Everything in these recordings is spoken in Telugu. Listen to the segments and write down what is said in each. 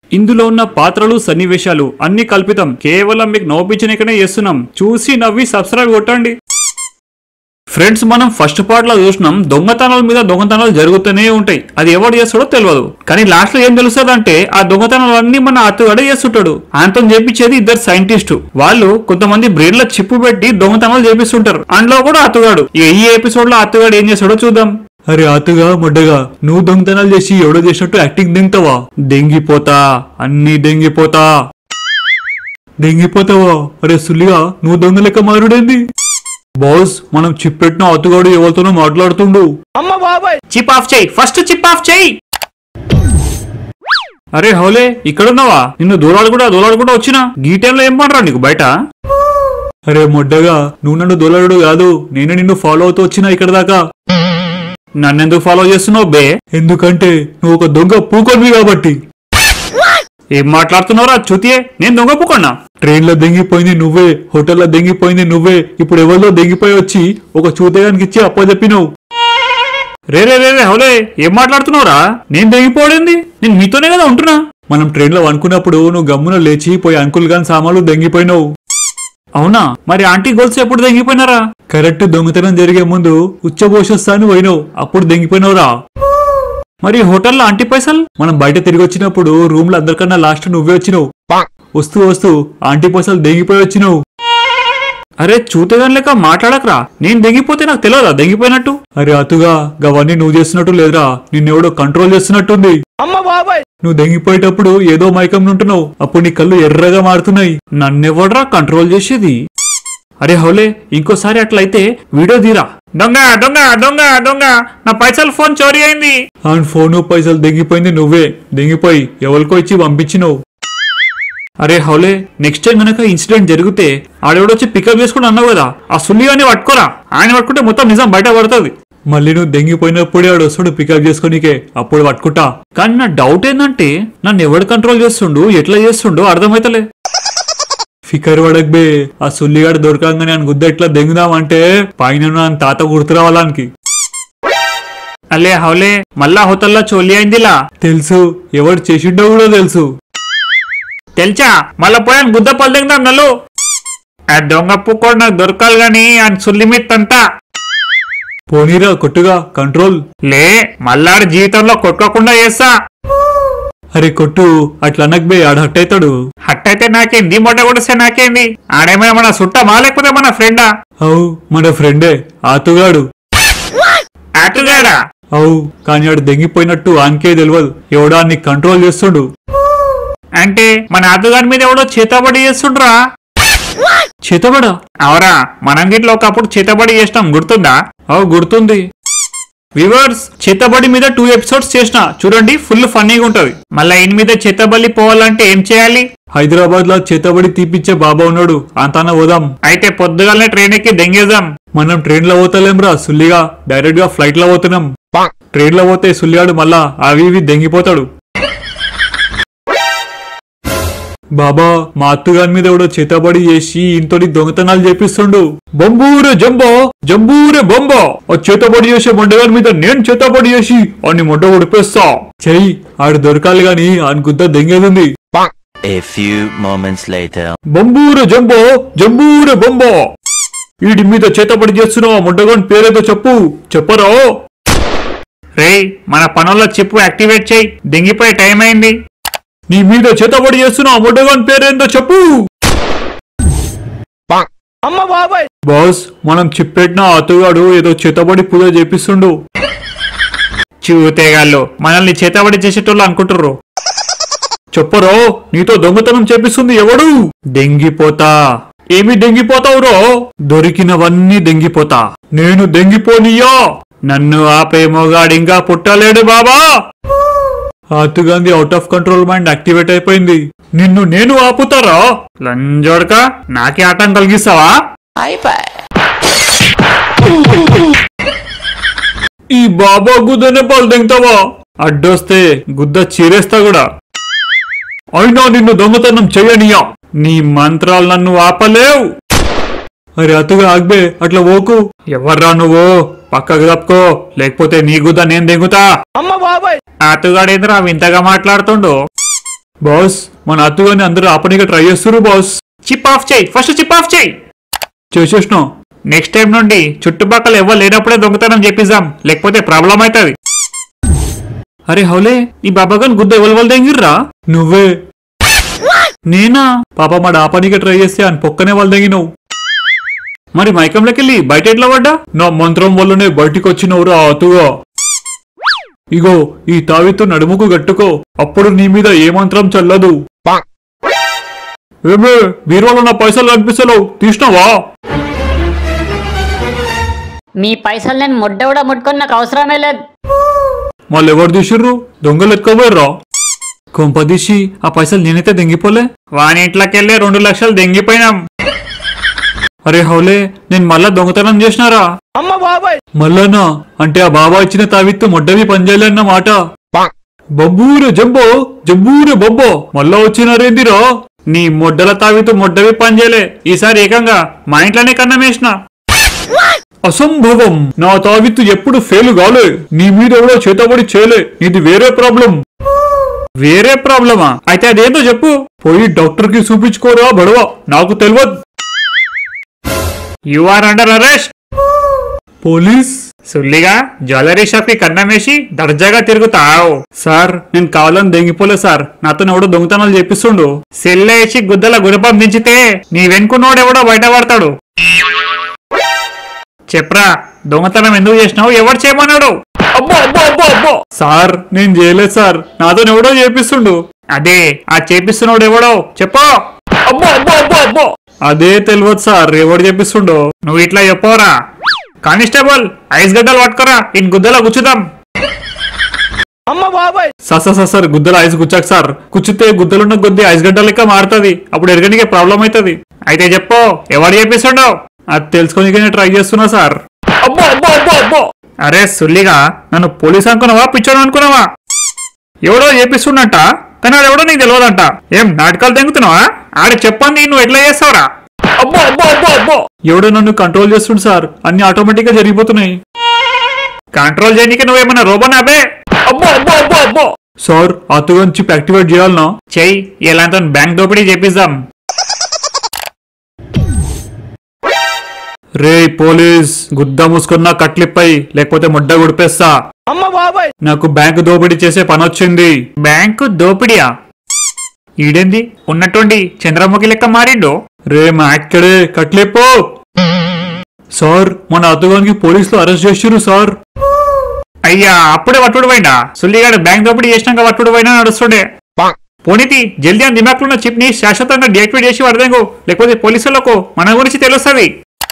ఇందులో ఉన్న పాత్రలు సన్నివేశాలు అన్ని కల్పితం కేవలం మీకు నవ్వించనికనే చేస్తున్నాం చూసి నవ్వి సబ్స్క్రైబ్ కొట్టండి ఫ్రెండ్స్ మనం ఫస్ట్ పార్ట్ లో చూసినాం దొంగతనాల మీద దొంగతనాలు జరుగుతూనే ఉంటాయి అది ఎవడు చేస్తాడో తెలియదు కానీ లాస్ట్ లో ఏం తెలుస్తుంది అంటే ఆ దొంగతనాలన్నీ మన అత్తగాడే చేస్తుంటాడు ఆయనతో చేపించేది ఇద్దరు సైంటిస్టు వాళ్ళు కొంతమంది బ్రెయిన్ లో చిప్పు పెట్టి దొంగతనాలు చేపిస్తుంటారు అందులో కూడా అత్తగాడు ఇక ఈ ఎపిసోడ్ లో అత్తగాడు ఏం చేస్తాడో చూద్దాం అరే అతుగా మొడ్డగా నువ్వు దొంగతనాలు చేసి ఎవడో చేసినట్టు యాక్టింగ్ దింగుతావా దెంగిపోతా అన్ని దెంగిపోతా దెంగిపోతావా అరే సుల్లిగా నువ్వు దొంగ లెక్క మారుడేంది బాస్ మనం చిప్ పెట్టిన అతుగాడు ఎవరితోనో మాట్లాడుతుండు చిప్ ఆఫ్ చేయి ఫస్ట్ చిప్ ఆఫ్ చేయి అరే హౌలే ఇక్కడున్నావా నిన్ను దూరాలు కూడా దూరాలు కూడా వచ్చినా ఈ టైంలో ఏం పడరా నీకు బయట అరే మొడ్డగా నువ్వు నన్ను దూలాడు కాదు నేను నిన్ను ఫాలో అవుతూ వచ్చినా ఇక్కడ దాకా నన్నెందుకు ఫాలో చేస్తున్నావు బే ఎందుకంటే నువ్వు ఒక దొంగ పూకొనివి కాబట్టి ఏం మాట్లాడుతున్నావురా చుతియే నేను దొంగ పూకొన్నా ట్రైన్ లో దెంగిపోయింది నువ్వే హోటల్లో దెంగిపోయింది నువ్వే ఇప్పుడు ఎవరిలో దెంగిపోయి వచ్చి ఒక చూతగానికి ఇచ్చి అప్పచెప్పినావు రే రే రే రే హౌలే ఏం మాట్లాడుతున్నావురా నేను దెంగిపోడింది నేను మీతోనే కదా ఉంటున్నా మనం ట్రైన్ లో అనుకున్నప్పుడు నువ్వు గమ్మున లేచి పోయి అంకుల్ గాని సామాన్లు దెంగిపోయినావు అవునా మరి ఆంటీ గోల్స్ ఎప్పుడు దెంగిపోయినారా కరెక్ట్ దొంగతనం జరిగే ముందు ఉచ్చబోషొస్తాను పోయినావు అప్పుడు దెంగిపోయినావురా మరి హోటల్లో ఆంటీ పైసలు మనం బయట తిరిగి వచ్చినప్పుడు రూమ్ లో అందరికన్నా లాస్ట్ నువ్వే వచ్చినావు వస్తూ వస్తూ ఆంటీ పైసలు దెంగిపోయి వచ్చినావు అరే చూతేగాని లెక్క మాట్లాడకరా నేను దెంగిపోతే నాకు తెలియదా దెంగిపోయినట్టు అరే అతుగా గవన్నీ నువ్వు చేస్తున్నట్టు లేదురా నిన్నెవడో కంట్రోల్ చేస్తున్నట్టుంది నువ్వు దెంగిపోయేటప్పుడు ఏదో మైకం ఉంటున్నావు అప్పుడు నీ కళ్ళు ఎర్రగా మారుతున్నాయి నన్నెవడ్రా కంట్రోల్ చేసేది అరే హౌలే ఇంకోసారి అట్లయితే వీడియో తీరా దొంగ దొంగ దొంగ దొంగ నా పైసలు ఫోన్ చోరీ అయింది అవును ఫోను పైసలు దెంగిపోయింది నువ్వే దెంగిపోయి ఎవరికో ఇచ్చి పంపించినావు అరే హౌలే నెక్స్ట్ టైం గనక ఇన్సిడెంట్ జరిగితే ఆడెవడొచ్చి పికప్ చేసుకుని అన్నావు కదా ఆ సుల్లిగాని పట్టుకోరా ఆయన పట్టుకుంటే మొత్తం నిజం బయట పడుతుంది మళ్ళీ నువ్వు దెంగిపోయినప్పుడే ఆడు వస్తాడు పికప్ చేసుకోనీకే అప్పుడు పట్టుకుంటా కానీ నా డౌట్ ఏంటంటే నన్ను ఎవడు కంట్రోల్ చేస్తుండు ఎట్లా చేస్తుండో అర్థమైతలే ఫికర్ పడక్ బే ఆ సుల్లిగాడు దొరకంగానే ఆయన గుద్ద ఎట్లా దెంగుదామంటే పైన ఉన్న ఆయన తాత గుర్తు రావాలానికి అలే హౌలే మళ్ళా హోటల్లో చోలి అయిందిలా తెలుసు ఎవడు చేసిండో కూడా తెలుసు తెలుసా మళ్ళా పోయాను గుద్ద పళ్ళు దిగుదాం నల్లు ఆ దొంగ పుక్కోడు నాకు దొరకాలి గాని ఆయన సుల్లిమిత్తంతా పోనీరా కొట్టుగా కంట్రోల్ లే మళ్ళాడు జీవితంలో కొట్టుకోకుండా చేస్తా అరే కొట్టు అట్లా అనక్ బే ఆడ హట్ అవుతాడు హట్ అయితే నాకేంది మొట్ట కొడిస్తే నాకేంది ఆడేమైనా మన సుట్టమా లేకపోతే మన ఫ్రెండా అవు మన ఫ్రెండే ఆతుగాడు ఆటుగాడా అవు కానీ ఆడు దెంగిపోయినట్టు ఆనికే తెలియదు ఎవడా నీ కంట్రోల్ చేస్తుండు అంటే మన ఆతుగాడి మీద ఎవడో చేతబడి చేస్తుండ్రా చేతబడా అవరా మనం గిట్ల ఒకప్పుడు చేతబడి చేసినాం గుర్తుందా అవు గుర్తుంది వివర్స్ చేతబడి మీద టూ ఎపిసోడ్స్ చేసిన చూడండి ఫుల్ ఫన్నీగా ఉంటది మళ్ళా ఈయన మీద చేతబడి పోవాలంటే ఏం చేయాలి హైదరాబాద్ లో చేతబడి తీపిచ్చే బాబా ఉన్నాడు అంతాన పోదాం అయితే పొద్దుగాలనే ట్రైన్ ఎక్కి దెంగేద్దాం మనం ట్రైన్ లో పోతలేం రా సుల్లిగా డైరెక్ట్ గా ఫ్లైట్ లో పోతున్నాం ట్రైన్ లో పోతే సుల్లిగాడు మళ్ళా అవి ఇవి దెంగిపోతాడు బాబా మా అత్తుగాని మీద ఎవడో చేతబడి చేసి ఇంతటి దొంగతనాలు చేపిస్తుండు బొంబూరే జంబో జంబూరే బొంబో ఆ చేతబడి చేసే మొండగాని మీద నేను చేతబడి చేసి అని మొండ ఉడిపేస్తా చెయ్యి ఆడు దొరకాలి గాని ఆయన గుద్ద దెంగేదుంది A few moments later. బొంబూరే జంబో జంబూరే బొంబో వీడి మీద చేతబడి చేస్తున్నావు మొండగాని పేరేదో చెప్పు చెప్పరా రే మన పనుల్లో చెప్పు యాక్టివేట్ చేయి దెంగిపోయే టైం అయింది నీ మీద చేతబడి చేస్తున్నా మొడ్డగాని పేరేందో చెప్పు బాస్ మనం చిప్పెట్టిన అతగాడు ఏదో చేతబడి పూజ చేపిస్తుండు చూతేగాళ్ళు మనల్ని చేతబడి చేసేటోళ్ళు అనుకుంటుర్రు చెప్పరో నీతో దొంగతనం చేపిస్తుంది ఎవడు దెంగిపోతా ఏమి దెంగిపోతావురో దొరికినవన్నీ దెంగిపోతా నేను దెంగిపోనియా నన్ను ఆపే మొగాడింకా పుట్టలేడు బాబా ఆతుగాంధీ out of control mind activate అయిపోయింది నిన్ను నేను ఆపుతారా లంజోడక నాకే ఆటం కలిగిస్తావా ఈ బాబా గుద్దనే పాలు దింగుతావా అడ్డొస్తే గుద్ద చీరేస్తా కూడా అయినా నిన్ను దొంగతనం చెయ్యనియా నీ మంత్రాలు నన్ను ఆపలేవు అరే అతుగా ఆగ్బే అట్లా ఓకు ఎవర్రా నువ్వు పక్కకు తప్పుకో లేకపోతే నీ గుద్ద నేను దిగుతా అతుగాడేంద్రా వింతగా మాట్లాడుతుండు బాస్ మన అత్తుగాని అందరూ ఆపనిగా ట్రై చేస్తున్నారు బాస్ చిప్ ఆఫ్ చేయి ఫస్ట్ చిప్ ఆఫ్ చేయి చేసేసినాం నెక్స్ట్ టైం నుండి చుట్టుపక్కల ఎవరు లేనప్పుడే దొంగతనం చెప్పిద్దాం లేకపోతే ప్రాబ్లం అవుతుంది అరే హౌలే ఈ బాబాగాని గుద్ద ఎవరు వాళ్ళు దెంగిర్రా నువ్వే నేనా పాప మా ఆపనిగా ట్రై చేస్తే అని పొక్కనే వాళ్ళు దెంగినవు మరి మైకంలోకెళ్ళి బయట ఎట్లా పడ్డా నా మంత్రం వల్లనే బయటికి వచ్చినవురా అతుగా ఇగో ఈ తావిత్తు నడుముకు గట్టుకో అప్పుడు నీ మీద ఏ మంత్రం చల్లదు ఏమే బీరువాలో నా పైసలు కనిపిస్తలేవు తీసినావా మీ పైసలు నేను ముడ్డ కూడా ముట్టుకొని నాకు అవసరమే లేదు మళ్ళీ ఎవరు తీసిర్రు దొంగలు ఎత్తుకోబోర్రా కొంపదీసి ఆ పైసలు నేనైతే దెంగిపోలే వాని ఇంట్లోకెళ్ళే రెండు లక్షలు దెంగిపోయినాం అరే హౌలే నేను మళ్ళా దొంగతనం చేసినారా మళ్ళానా అంటే ఆ బాబా ఇచ్చిన తావిత్తు మొడ్డవి పనిచేయాలన్నమాట బబ్బూరే జంబో జంబూరే బొబ్బో మళ్ళా వచ్చినారేందిరా నీ మొడ్డల తావిత్తు మొడ్డవి పనిచేయలే ఈసారి ఏకంగా మా ఇంట్లోనే కన్నమేసిన అసంభవం నా తావిత్తు ఎప్పుడు ఫెయిల్ కాలే నీ మీద ఎవడో చేతబడి చేయలే ఇది వేరే ప్రాబ్లం వేరే ప్రాబ్లమా అయితే అదేంటో చెప్పు పోయి డాక్టర్ కి చూపించుకోరా బడవ నాకు తెలియదు you are under arrest police సుల్లిగా జ్యువెలరీ షాప్ కి కన్నం వేసి దర్జాగా తిరుగుతావు సార్ నేను కావాలని దెంగిపోలే సార్ నాతో ఎవడో దొంగతనాలు చేపిస్తుండు సెల్లేసి గుద్దల గురపం దించితే నీ వెనుకున్నోడు ఎవడో బయటపడతాడు చెప్పరా దొంగతనం ఎందుకు చేసినావు ఎవరు చేయమన్నాడు అబ్బో అబ్బో అబ్బో అబ్బో సార్ నేను చేయలేదు సార్ నాతో ఎవడో చేపిస్తుండు అదే ఆ చేపిస్తున్నాడు ఎవడో చెప్పు అబ్బో అబ్బో అబ్బో అబ్బో అదే తెలియదు సార్ ఎవడు చేపిస్తుండో నువ్వు ఇట్లా చెప్పవరా కానిస్టేబుల్ ఐస్ గడ్డలు పట్టుకోరా ఈ గుద్దలో కూర్చుదాం సార్ సార్ సార్ సార్ గుద్దల ఐస్ గుచ్చాక సార్ కుచ్చితే గుద్దలున్న కొద్ది ఐస్ గడ్డ లెక్క మారుతుంది అప్పుడు ఎరగనికే ప్రాబ్లం అవుతుంది అయితే చెప్పు ఎవడు చేపిస్తుండో అది తెలుసుకోనికనే ట్రై చేస్తున్నా సార్ అబ్బో అబ్బో అబ్బో అబ్బో అరే సుల్లిగా నన్ను పోలీస్ అనుకున్నావా పిచ్చోడు అనుకున్నావా ఎవడో చేపిస్తున్నట్ట కానీ ఆడు ఎవడో నీకు తెలియదంట ఏం నాటకాలు తెంగుతున్నావా ఆడ చెప్పండి నువ్వు ఎట్లా చేస్తావురా అబ్బో అబ్బో అబ్బో అబ్బో ఎవడో నన్ను కంట్రోల్ చేస్తుండు సార్ అన్ని ఆటోమేటిక్ గా జరిగిపోతున్నాయి కంట్రోల్ చేయడానికి నువ్వేమన్నా రోబోనా అబ్బే అబ్బో అబ్బో అబ్బో అబ్బో సార్ అతుగన్ చిప్ యాక్టివేట్ చేయాలనా చెయ్యి ఎలాంటి బ్యాంక్ దోపిడీ చేపిద్దాం రే పోలీస్ గుద్ద మూసుకున్న కట్లిప్పై లేకపోతే ముడ్డ గుడిపేస్తా నాకు బ్యాంకు దోపిడీ చేసే పని వచ్చింది బ్యాంకు దోపిడియా ఈడేంది ఉన్నట్టుండి చంద్రముఖి లెక్క మారిండు రే మా అక్కడే కట్లిప్పో సార్ మన అతుగానికి పోలీసులు అరెస్ట్ చేసిర్రు సార్ అయ్యా అప్పుడే వట్టుడు పోయిందా సుల్లిగాడు బ్యాంక్ దోపిడీ చేసినాక వట్టుడు పోయినా నడుస్తుండే పోనీతి జల్దీ అని దిమాక్లున్న చిప్ ని శాశ్వతంగా డియాక్టివేట్ చేసి వడదేంగు లేకపోతే పోలీసులకు మన గురించి తెలుస్తుంది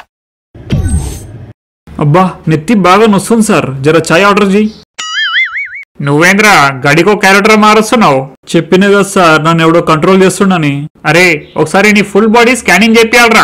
అబ్బా నెత్తి బాగా నొస్తుంది సార్ జర చాయ్ ఆర్డర్ చేయి నువ్వేంద్రా గడికో క్యారెక్టర్ మారుస్తున్నావు చెప్పిన కదా సార్ నన్ను ఎవడో కంట్రోల్ చేస్తున్నాని అరే ఒకసారి నీ ఫుల్ బాడీ స్కానింగ్ చేపియాలరా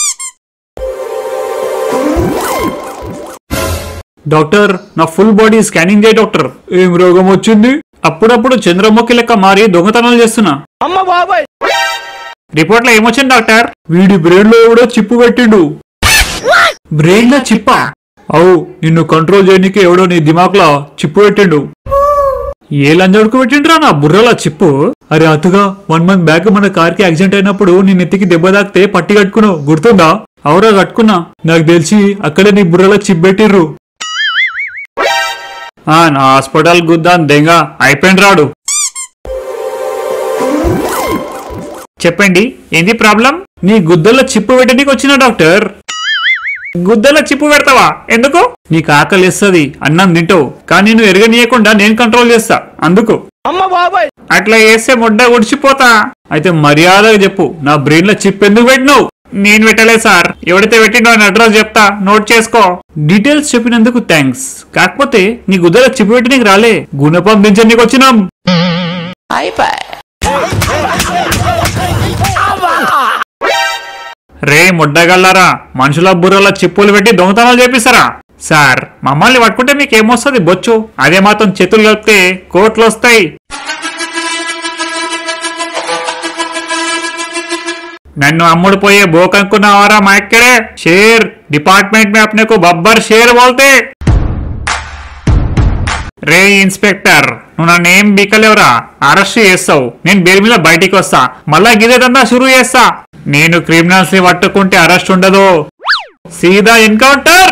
డాక్టర్ నా ఫుల్ బాడీ స్కానింగ్ చేయి డాక్టర్ ఏం రోగం వచ్చింది అప్పుడప్పుడు చంద్రముఖి లెక్క మారి దొంగతనాలు చేస్తున్నా రిపోర్ట్ లో ఏమొచ్చింది డాక్టర్ వీడి బ్రెయిన్ లో ఎవడో చిప్పు పెట్టిండు బ్రెయిన్ లో చిప్పా అవు నిన్ను కంట్రోల్ చేయడానికి ఎవడో నీ దిమాక్లో చిప్పు పెట్టిండు ఏ లంజడుకు పెట్టిండ్రా నా బుర్రలో చిప్పు అరే అతుగా వన్ మంత్ బ్యాక్ మన కార్ కి యాక్సిడెంట్ అయినప్పుడు నీ నెత్తికి దెబ్బ తాకితే పట్టి కట్టుకున్నావు గుర్తుందా అవురా కట్టుకున్నా నాకు తెలిసి అక్కడే నీ బుర్రలో చిప్ పెట్టిర్రు ఆ నా హాస్పిటల్ గుద్దాన్ దెంగ అయిపోయింది రాడు చెప్పండి ఏంది ప్రాబ్లం నీ గుద్దల్లో చిప్పు పెట్టడానికి వచ్చిన డాక్టర్ గుద్దలో చిప్పు పెడతావా ఎందుకు నీకు ఆకలి ఇస్తుంది అన్నం తింటావు కానీ నువ్వు ఎరగనీయకుండా నేను కంట్రోల్ చేస్తా అందుకు అట్లా వేస్తే ముడ్డ ఉడిచిపోతా అయితే మర్యాదగా చెప్పు నా బ్రెయిన్ లో చిప్ ఎందుకు పెట్టినావు నేను పెట్టలేదు సార్ ఎవడైతే పెట్టిండో అని అడ్రస్ చెప్తా నోట్ చేసుకో డీటెయిల్స్ చెప్పినందుకు థ్యాంక్స్ కాకపోతే నీ గుద్దలో చిప్పు పెట్టి నీకు రాలే గుణపం దించడానికి వచ్చినాం రే ముడ్డగల్లారా మనుషుల బుర్రల చిప్పులు పెట్టి దొంగతనాలు చేపిస్తారా సార్ మమ్మల్ని పట్టుకుంటే మీకు ఏమొస్తుంది బొచ్చు అదే మాత్రం చేతులు కలిపితే కోట్లు వస్తాయి నన్ను అమ్ముడు పోయే బోక్ అనుకున్నావారా మా ఇక్కడే షేర్ డిపార్ట్మెంట్ में अपने को बब्बर शेर बोलते రే ఇన్స్పెక్టర్ నువ్వు నన్ను ఏం బీకలేవురా అరెస్ట్ చేస్తావు నేను బెయిల్ మీద బయటికి వస్తా మళ్ళా గిదేదంతా షురూ చేస్తా నేను క్రిమినల్స్ ని పట్టుకుంటే అరెస్ట్ ఉండదు సీదా ఎన్కౌంటర్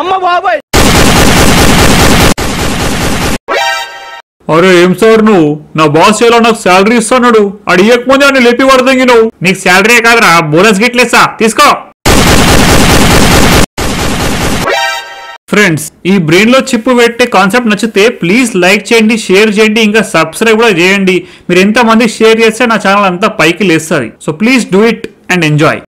అరే ఏం సార్ నువ్వు నా బాస్ ఎలా నాకు శాలరీ ఇస్తున్నాడు అడిగకముందే అని లేపి పడదంగి నువ్వు నీకు శాలరీ కాదురా బోనస్ గిట్లేసా తీసుకో ఫ్రెండ్స్ ఈ బ్రెయిన్ లో చిప్పు పెట్టే కాన్సెప్ట్ నచ్చితే ప్లీజ్ లైక్ చేయండి షేర్ చేయండి ఇంకా సబ్స్క్రైబ్ కూడా చేయండి మీరు ఎంత మంది షేర్ చేస్తే నా ఛానల్ అంతా పైకి లేస్తుంది so please do it and enjoy